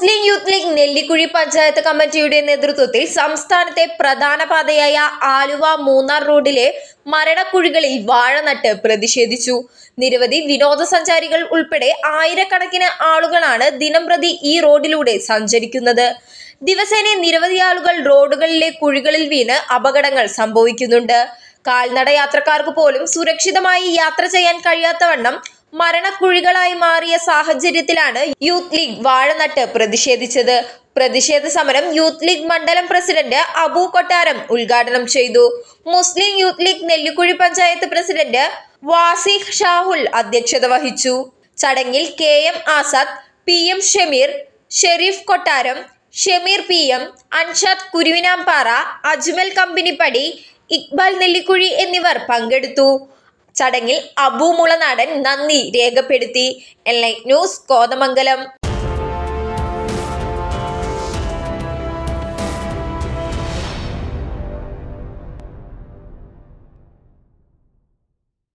മുസ്ലിം Youth League Nellikuzhi panchayat കമ്മിറ്റിയുടെ നേതൃത്വത്തിൽ സംസ്ഥാനത്തെ പ്രധാന പാതയായ ആലുവ മൂന്നാർ റോഡിലെ മരണക്കുഴികളിൽ വാഴ നട്ട് പ്രതിഷേധിച്ചു നിരവധി വിനോദസഞ്ചാരികൾ ഉൾപ്പെടെ ആയിരക്കണക്കിന് ആളുകളാണ് ദിനംപ്രതി ഈ റോഡിലൂടെ സഞ്ചരിക്കുന്നത് ദിവസേന നിരവധി ആളുകൾ റോഡുകളിലെ കുഴികളിൽ വീണ് അപകടങ്ങൾ സംഭവിക്കുന്നുണ്ട് കാൽനട യാത്രക്കാർക്ക് പോലും സുരക്ഷിതമായി യാത്ര ചെയ്യാൻ കഴിയാത്തവണ്ണം മരണക്കുഴികളായി മാറിയ സാഹചര്യത്തിലാണ് യൂത്ത് ലീഗ് വാഴനട്ട് പ്രതിഷേധിച്ചത് പ്രതിഷേധ സമരം യൂത്ത് ലീഗ് മണ്ഡലം പ്രസിഡന്റ് അബു കൊട്ടാരം ഉദ്ഘാടനം ചെയ്തു Muslim Youth League Nellikuzhi panchayat president Vasiq Shahul അധ്യക്ഷത വഹിച്ചു ചടങ്ങിൽ K M Azad P M Shameer Sherif Kottaram Shameer P M Anshad Kuruvinampara Ajmal Kampanippadi Iqbal Nellikuzhi എന്നിവർ പങ്കെടുത്തു ചടങ്ങിൽ അബു മുളനാടൻ നന്ദി രേഖപ്പെടുത്തി എൽ ന്യൂസ് കോതമംഗലം